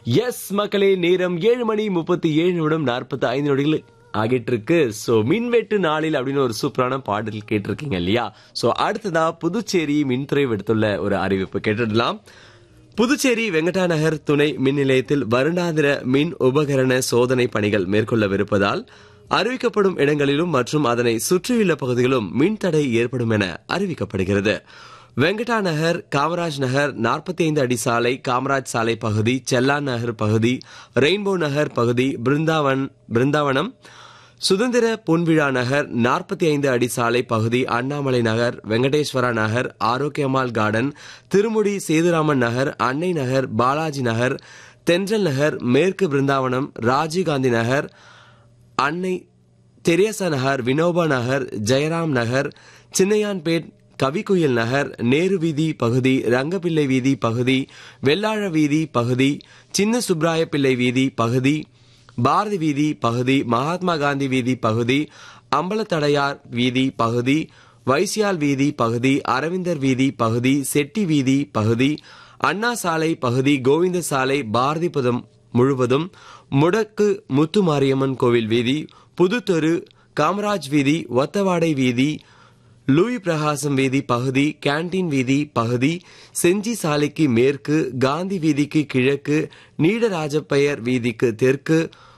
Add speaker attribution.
Speaker 1: S மக்களே நேரம் ஏழு மணி முப்பத்தி ஏழு நிமிடம் நாற்பத்தி ஐந்து நொடிகள் ஆகிட்டு இருக்கு ஸோ மின்வெட்டு நாளில் அப்படின்னு ஒரு சூப்பரான பாடல் கேட்டிருக்கீங்க இல்லையா ஸோ அடுத்ததா புதுச்சேரி மின்துறை விடுத்துள்ள ஒரு அறிவிப்பு கேட்டுடலாம் புதுச்சேரி வெங்கடா நகர் துணை மின் நிலையத்தில் வருடாந்திர மின் உபகரண சோதனை பணிகள் மேற்கொள்ளவிருப்பதால் அறிவிக்கப்படும் இடங்களிலும் மற்றும் அதனை சுற்றியுள்ள பகுதிகளிலும் மின் தடை ஏற்படும் என அறிவிக்கப்படுகிறது வெங்கடா நகர் காமராஜ் நகர் நாற்பத்தி ஐந்து அடி சாலை காமராஜ் சாலை பகுதி செல்லான் நகர் பகுதி ரெயின்போ நகர் பகுதி பிருந்தாவன் பிருந்தாவனம் சுதந்திர பொன்விழா நகர் நாற்பத்தி ஐந்து அடி சாலை பகுதி அண்ணாமலை நகர் வெங்கடேஸ்வரா நகர் ஆரோக்கியமால் கார்டன் திருமுடி சேதுராமன் நகர் அன்னை நகர் பாலாஜி நகர் தென்றல் நகர் மேற்கு பிருந்தாவனம் ராஜீவ்காந்தி நகர் அன்னை தெரேசா நகர் வினோபா நகர் ஜெயராம் நகர் சின்னையான்பேட் கவிக்குயில் நகர் நேரு வீதி பகுதி ரங்கப்பிள்ளை வீதி பகுதி வெள்ளாழ வீதி பகுதி சின்ன சுப்ராய பிள்ளை வீதி பகுதி பாரதி வீதி பகுதி மகாத்மா காந்தி வீதி பகுதி அம்பலத்தடையார் வீதி பகுதி வைசியால் வீதி பகுதி அரவிந்தர் வீதி பகுதி செட்டி வீதி பகுதி அண்ணா சாலை பகுதி கோவிந்த சாலை பாரதிபுரம் முழுவதும் முடக்கு முத்துமாரியம்மன் கோவில் வீதி புதுத்தெரு காமராஜ் வீதி ஒத்தவாடை வீதி லூயி பிரகாசம் வீதி பகுதி கேண்டீன் வீதி பகுதி செஞ்சி சாலைக்கு மேற்கு காந்தி வீதிக்கு கிழக்கு நீடராஜப்பையர் வீதிக்கு தெற்கு